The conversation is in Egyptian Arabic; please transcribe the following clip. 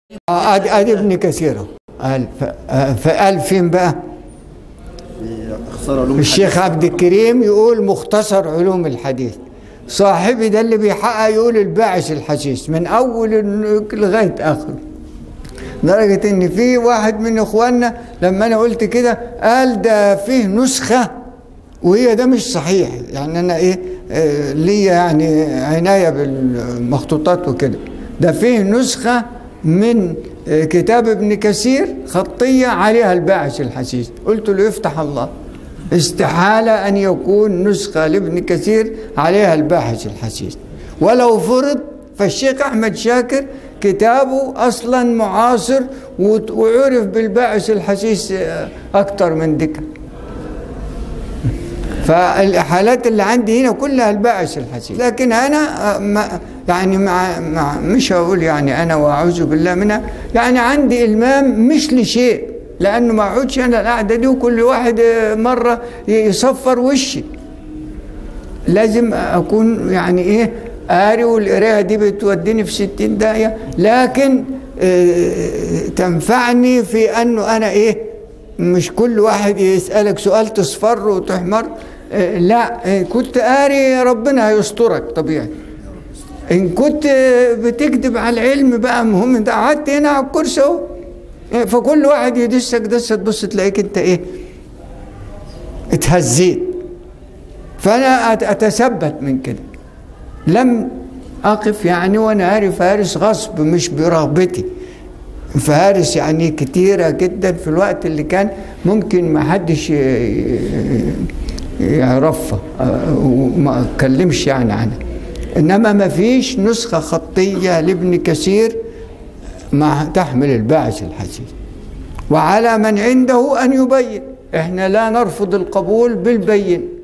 آه، ادي ادي ابن كثير أهو. قال ف- آه، فقال فين بقى اختصار علوم الشيخ عبد الكريم يقول مختصر علوم الحديث صاحبي ده اللي بيحقق يقول الباعث الحسيس من اول الن- لغايه اخره لدرجه ان في واحد من اخواننا لما انا قلت كده قال ده فيه نسخه وهي ده مش صحيح يعني انا ايه آه، ليا يعني عنايه بالمخطوطات وكده ده فيه نسخه من آه، كتاب ابن كثير خطيه عليها الباعث الحسيس قلت له يفتح الله استحاله ان يكون نسخه لابن كثير عليها الباحث الحسيس ولو فرض فالشيخ احمد شاكر كتابه اصلا معاصر وت- وعرف بالباعث الحسيس آه، اكتر من دكه فالحالات اللي عندي هنا كلها الباعث الحسيس لكن انا آه، ما يعني مع, مع مش هقول يعني انا واعوذ بالله منها يعني عندي المام مش لشيء لانه ما اقعدش انا القعده دي وكل واحد آه، مره يصفر وشي لازم اكون يعني ايه قاري والقرايه دي بتوديني في ستين داهيه لكن آه، تنفعني في انه انا ايه مش كل واحد يسالك سؤال تصفر وتحمر آه، لا آه، كنت قاري ربنا هيسترك طبيعي ان كنت آه، بتكذب على العلم بقى مهم انت قعدت هنا على الكرسي اهو آه، فكل واحد يدسك دسه تبص تلاقيك انت ايه اتهزيت فانا أت- اتثبت من كده لم اقف يعني وانا قاري فارس غصب مش برغبتي فارس يعني كتيرة جدا في الوقت اللي كان ممكن ما حدش ي- يعرفها أه، وما اتكلمش يعني عنها انما ما فيش نسخة خطية لابن كثير ما تحمل الباعث الحسيس وعلى من عنده ان يبين احنا لا نرفض القبول بالبين